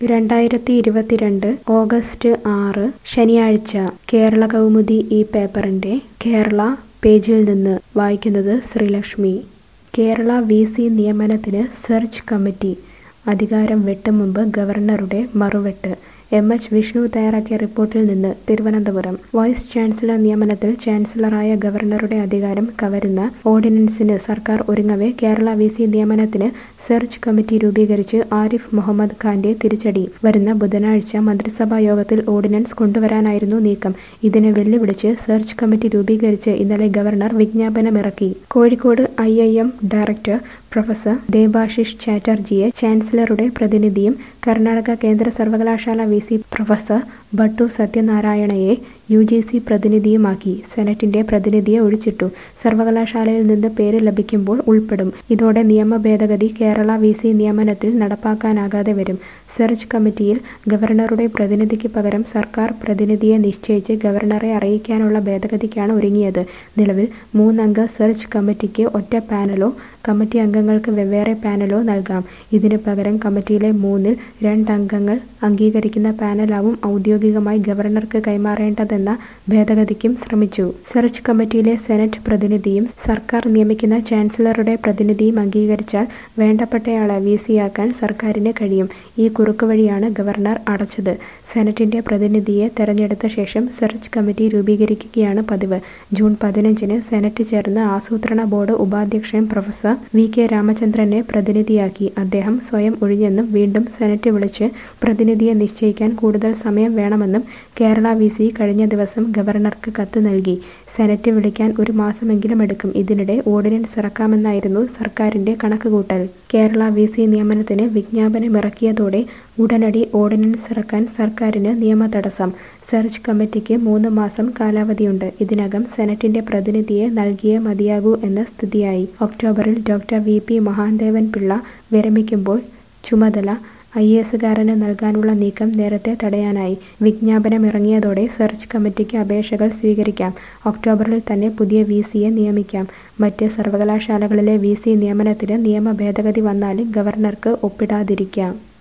രണ്ടായിരത്തി ഇരുപത്തിരണ്ട് ഓഗസ്റ്റ് ആറ് ശനിയാഴ്ച കേരള കൗമുദി ഈ പേപ്പറിന്റെ കേരള പേജിൽ നിന്ന് വായിക്കുന്നത് ശ്രീലക്ഷ്മി കേരള വി സി നിയമനത്തിന് സെർച്ച് കമ്മിറ്റി അധികാരം വെട്ടും മുമ്പ് ഗവർണറുടെ മറുവെട്ട് എം എച്ച് വിഷ്ണു തയ്യാറാക്കിയ റിപ്പോർട്ടിൽ നിന്ന് തിരുവനന്തപുരം വൈസ് ചാൻസലർ നിയമനത്തിൽ ചാൻസലറായ ഗവർണറുടെ അധികാരം കവരുന്ന ഓർഡിനൻസിന് സർക്കാർ ഒരുങ്ങവെ കേരള വി സി നിയമനത്തിന് സെർച്ച് കമ്മിറ്റി രൂപീകരിച്ച് ആരിഫ് മുഹമ്മദ് ഖാന്റെ തിരിച്ചടി വരുന്ന ബുധനാഴ്ച മന്ത്രിസഭാ യോഗത്തിൽ ഓർഡിനൻസ് കൊണ്ടുവരാനായിരുന്നു നീക്കം ഇതിനെ വെല്ലുവിളിച്ച് സെർച്ച് കമ്മിറ്റി രൂപീകരിച്ച് ഇന്നലെ ഗവർണർ വിജ്ഞാപനമിറക്കി Kozhikode I I M director professor Debashish ചാറ്റർജിയെ ചാൻസലറുടെ പ്രതിനിധിയും കർണാടക കേന്ദ്ര സർവകലാശാല വി സി പ്രൊഫസർ ഭട്ടു സത്യനാരായണയെ യു ജി സി പ്രതിനിധിയുമാക്കി സെനറ്റിന്റെ പ്രതിനിധിയെ ഒഴിച്ചിട്ടു സർവകലാശാലയിൽ നിന്ന് പേര് ലഭിക്കുമ്പോൾ ഉൾപ്പെടും ഇതോടെ നിയമ ഭേദഗതി കേരള വി സി നിയമനത്തിൽ നടപ്പാക്കാനാകാതെ വരും സെർച്ച് കമ്മിറ്റിയിൽ ഗവർണറുടെ പ്രതിനിധിക്ക് പകരം സർക്കാർ പ്രതിനിധിയെ നിശ്ചയിച്ച് ഗവർണറെ അറിയിക്കാനുള്ള ഭേദഗതിക്കാണ് ഒരുങ്ങിയത് നിലവിൽ മൂന്നംഗ സെർച്ച് കമ്മിറ്റിക്ക് ഒറ്റ പാനലോ കമ്മിറ്റി അംഗങ്ങൾക്ക് വെവ്വേറെ പാനലോ നൽകാം ഇതിനു പകരം കമ്മിറ്റിയിലെ മൂന്നിൽ രണ്ടംഗങ്ങൾ അംഗീകരിക്കുന്ന പാനലാവും ഔദ്യോഗികമായി ഗവർണർക്ക് കൈമാറേണ്ടതെന്ന ഭേദഗതിക്കും ശ്രമിച്ചു സെർച്ച് കമ്മിറ്റിയിലെ സെനറ്റ് പ്രതിനിധിയും സർക്കാർ നിയമിക്കുന്ന ചാൻസലറുടെ പ്രതിനിധിയും അംഗീകരിച്ചാൽ വേണ്ടപ്പെട്ടയാളെ വി സിയാക്കാൻ സർക്കാരിന് കഴിയും ഈ കുറുക്കുവഴിയാണ് ഗവർണർ അടച്ചത് സെനറ്റിന്റെ പ്രതിനിധിയെ തെരഞ്ഞെടുത്ത ശേഷം സെർച്ച് കമ്മിറ്റി രൂപീകരിക്കുകയാണ് പതിവ് ജൂൺ പതിനഞ്ചിന് സെനറ്റ് ചേർന്ന് ആസൂത്രണ ബോർഡ് ഉപാധ്യക്ഷൻ പ്രൊഫസർ വി കെ രാമചന്ദ്രനെ പ്രതിനിധിയാക്കി അദ്ദേഹം സ്വയം ഒഴിഞ്ഞെന്നും വീണ്ടും സെനറ്റ് വിളിച്ച് പ്രതിനിധിയെ നിശ്ചയിക്കാൻ കൂടുതൽ സമയം വേണമെന്നും കേരള വി സി കഴിഞ്ഞ ദിവസം ഗവർണർക്ക് കത്ത് നൽകി സെനറ്റ് വിളിക്കാൻ ഒരു മാസമെങ്കിലും എടുക്കും ഇതിനിടെ ഓർഡിനൻസ് ഇറക്കാമെന്നായിരുന്നു സർക്കാരിന്റെ കണക്കുകൂട്ടൽ കേരള വി സി നിയമനത്തിന് വിജ്ഞാപനമിറക്കിയതോടെ ഉടനടി ഓർഡിനൻസ് ഇറക്കാൻ സർക്കാരിന് നിയമ തടസ്സം സെർച്ച് കമ്മിറ്റിക്ക് മൂന്ന് മാസം കാലാവധിയുണ്ട് ഇതിനകം സെനറ്റിന്റെ പ്രതിനിധിയെ നൽകിയേ മതിയാകൂ എന്ന സ്ഥിതിയായി ഒക്ടോബറിൽ doctor V P Mahadevan Pillai വിരമിക്കുമ്പോൾ ചുമതല ഐ എസുകാരന് നൽകാനുള്ള നീക്കം നേരത്തെ തടയാനായി വിജ്ഞാപനം ഇറങ്ങിയതോടെ സെർച്ച് കമ്മിറ്റിക്ക് അപേക്ഷകൾ സ്വീകരിക്കാം ഒക്ടോബറിൽ തന്നെ പുതിയ വി സിയെ നിയമിക്കാം മറ്റ് സർവകലാശാലകളിലെ വി സി നിയമനത്തിന് നിയമ ഭേദഗതി വന്നാലും ഗവർണർക്ക് ഒപ്പിടാതിരിക്കാം